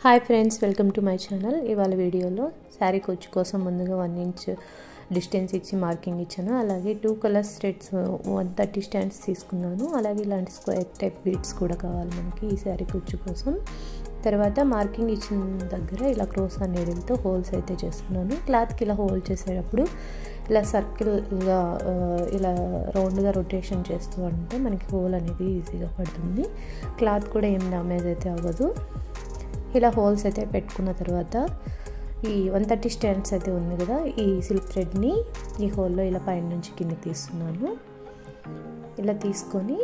hi friends welcome to my channel ఇవాళ వీడియోలో శారీ కొచ్చు కోసం ముందుగా వన్ ఇంచ్ డిస్టెన్స్ ఇచ్చి మార్కింగ్ ఇచ్చాను అలాగే two colours threads one thirty stands తీసుకున్నాను అలాగే ఇలాంటి స్క్వేర్ టైప్ బీడ్స్ కూడా కావాలి మనకి ఈ శారీ కుచ్చు కోసం తర్వాత మార్కింగ్ ఇచ్చిన దగ్గర ఇలా క్రోస్ నీడిల్తో హోల్స్ అయితే చేస్తున్నాను క్లాత్కి ఇలా హోల్ చేసేటప్పుడు ఇలా సర్కిల్గా ఇలా రౌండ్గా రొటేషన్ చేస్తూ ఉంటే మనకి హోల్ అనేది ఈజీగా పడుతుంది క్లాత్ కూడా ఏం డ్యామేజ్ అయితే అవ్వదు ఇలా హోల్స్ అయితే పెట్టుకున్న తర్వాత ఈ వన్ థర్టీ స్టాండ్స్ అయితే ఉంది కదా ఈ సిల్క్ థ్రెడ్ని ఈ హోల్లో ఇలా పైన నుంచి కిందకి తీస్తున్నాను ఇలా తీసుకొని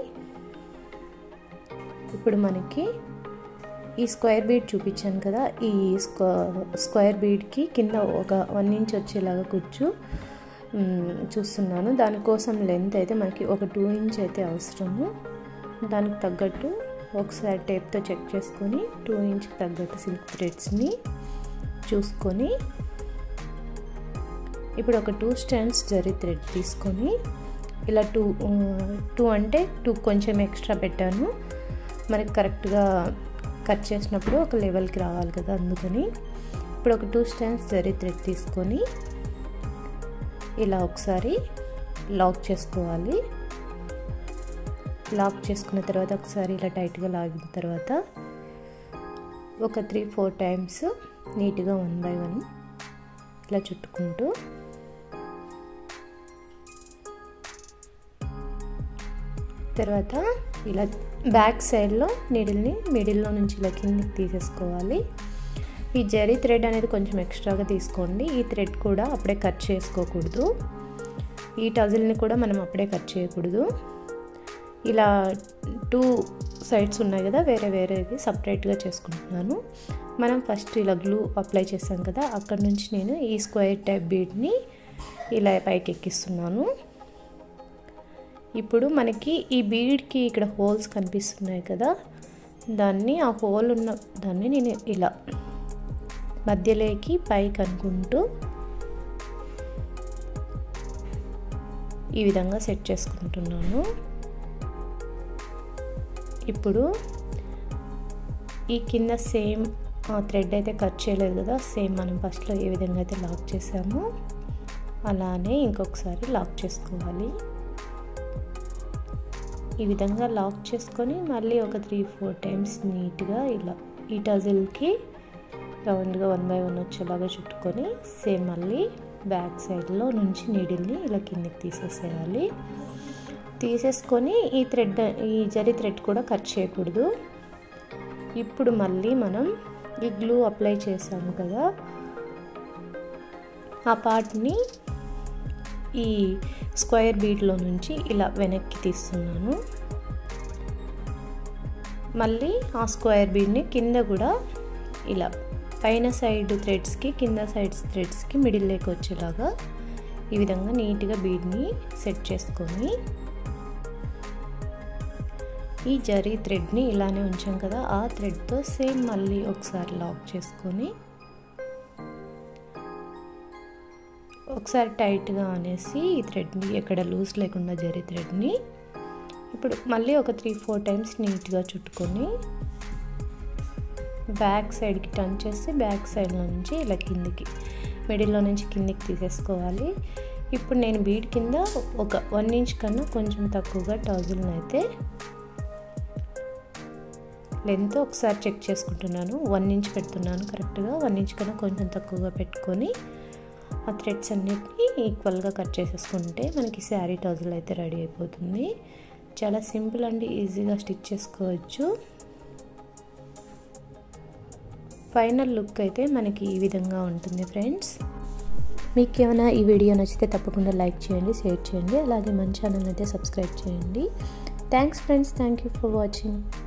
ఇప్పుడు మనకి ఈ స్క్వేర్ బీడ్ చూపించాను కదా ఈ స్క్వేర్ బీడ్కి కింద ఒక వన్ ఇంచ్ వచ్చేలాగా కూర్చు చూస్తున్నాను దానికోసం లెంత్ అయితే మనకి ఒక టూ ఇంచ్ అయితే అవసరము దానికి తగ్గట్టు ఒకసారి టేప్తో చెక్ చేసుకొని టూ ఇంచ్ తగ్గట్టు సిల్క్ థ్రెడ్స్ని చూసుకొని ఇప్పుడు ఒక టూ స్టాండ్స్ జరీ థ్రెడ్ తీసుకొని ఇలా టూ టూ అంటే టూ కొంచెం ఎక్స్ట్రా పెట్టాను మనకి కరెక్ట్గా కట్ చేసినప్పుడు ఒక లెవెల్కి రావాలి కదా అందుకని ఇప్పుడు ఒక టూ స్టాండ్స్ జరీ థ్రెడ్ తీసుకొని ఇలా ఒకసారి లాక్ చేసుకోవాలి లాక్ చేసుకున్న తర్వాత ఒకసారి ఇలా టైట్గా లాగిన తర్వాత ఒక త్రీ ఫోర్ టైమ్స్ నీట్గా వన్ బై వన్ ఇలా చుట్టుకుంటూ తర్వాత ఇలా బ్యాక్ సైడ్లో నీడిల్ని మిడిల్లో నుంచి ఇలా కిందికి తీసేసుకోవాలి ఈ జరీ థ్రెడ్ అనేది కొంచెం ఎక్స్ట్రాగా తీసుకోండి ఈ థ్రెడ్ కూడా అప్పుడే కట్ చేసుకోకూడదు ఈ టజిల్ని కూడా మనం అప్పుడే కట్ చేయకూడదు ఇలా టూ సైడ్స్ ఉన్నాయి కదా వేరే వేరేవి సపరేట్గా చేసుకుంటున్నాను మనం ఫస్ట్ ఇలా గ్లూ అప్లై చేసాం కదా అక్కడ నుంచి నేను ఈ స్క్వేర్ టైప్ బీడ్ని ఇలా పైకి ఎక్కిస్తున్నాను ఇప్పుడు మనకి ఈ బీడ్కి ఇక్కడ హోల్స్ కనిపిస్తున్నాయి కదా దాన్ని ఆ హోల్ ఉన్న దాన్ని నేను ఇలా మధ్యలోకి పైకి అనుకుంటూ ఈ విధంగా సెట్ చేసుకుంటున్నాను ఇప్పుడు ఈ కింద సేమ్ థ్రెడ్ అయితే కట్ చేయలేదు కదా సేమ్ మనం ఫస్ట్లో ఏ విధంగా అయితే లాక్ చేసామో అలానే ఇంకొకసారి లాక్ చేసుకోవాలి ఈ విధంగా లాక్ చేసుకొని మళ్ళీ ఒక త్రీ ఫోర్ టైమ్స్ నీట్గా ఇలా ఈ టజిల్కి రౌండ్గా వన్ బై వన్ వచ్చేలాగా చుట్టుకొని సేమ్ మళ్ళీ బ్యాక్ సైడ్లో నుంచి నీడిల్ని ఇలా కిందకి తీసేసేయాలి తీసేసుకొని ఈ థ్రెడ్ ఈ జరి థ్రెడ్ కూడా కట్ చేయకూడదు ఇప్పుడు మళ్ళీ మనం ఈ గ్లూ అప్లై చేసాము కదా ఆ పార్ట్ని ఈ స్క్వేర్ బీట్లో నుంచి ఇలా వెనక్కి తీస్తున్నాను మళ్ళీ ఆ స్క్వేర్ బీడ్ని కింద కూడా ఇలా పైన సైడ్ థ్రెడ్స్కి కింద సైడ్ థ్రెడ్స్కి మిడిల్లోకి వచ్చేలాగా ఈ విధంగా నీట్గా బీడ్ని సెట్ చేసుకొని ఈ జరీ థ్రెడ్ని ఇలానే ఉంచాం కదా ఆ థ్రెడ్తో సేమ్ మళ్ళీ ఒకసారి లాక్ చేసుకొని ఒకసారి టైట్గా అనేసి ఈ థ్రెడ్ని ఎక్కడ లూజ్ లేకుండా జరీ థ్రెడ్ని ఇప్పుడు మళ్ళీ ఒక త్రీ ఫోర్ టైమ్స్ నీట్గా చుట్టుకొని బ్యాక్ సైడ్కి టర్న్ చేసి బ్యాక్ సైడ్లో నుంచి ఇలా కిందికి మిడిల్లో నుంచి కిందికి తీసేసుకోవాలి ఇప్పుడు నేను బీడ్ కింద ఒక వన్ ఇంచ్ కన్నా కొంచెం తక్కువగా టౌజిల్ని అయితే లెంత్ ఒకసారి చెక్ చేసుకుంటున్నాను వన్ ఇంచ్ పెడుతున్నాను కరెక్ట్గా వన్ ఇంచ్ కన్నా కొంచెం తక్కువగా పెట్టుకొని ఆ థ్రెడ్స్ అన్నిటిని ఈక్వల్గా కట్ చేసేసుకుంటే మనకి శారీ టౌజుల్ అయితే రెడీ అయిపోతుంది చాలా సింపుల్ అండి ఈజీగా స్టిచ్ చేసుకోవచ్చు ఫైనల్ లుక్ అయితే మనకి ఈ విధంగా ఉంటుంది ఫ్రెండ్స్ మీకు ఏమైనా ఈ వీడియో నచ్చితే తప్పకుండా లైక్ చేయండి షేర్ చేయండి అలాగే మన ఛానల్ అయితే సబ్స్క్రైబ్ చేయండి thanks friends thank you for watching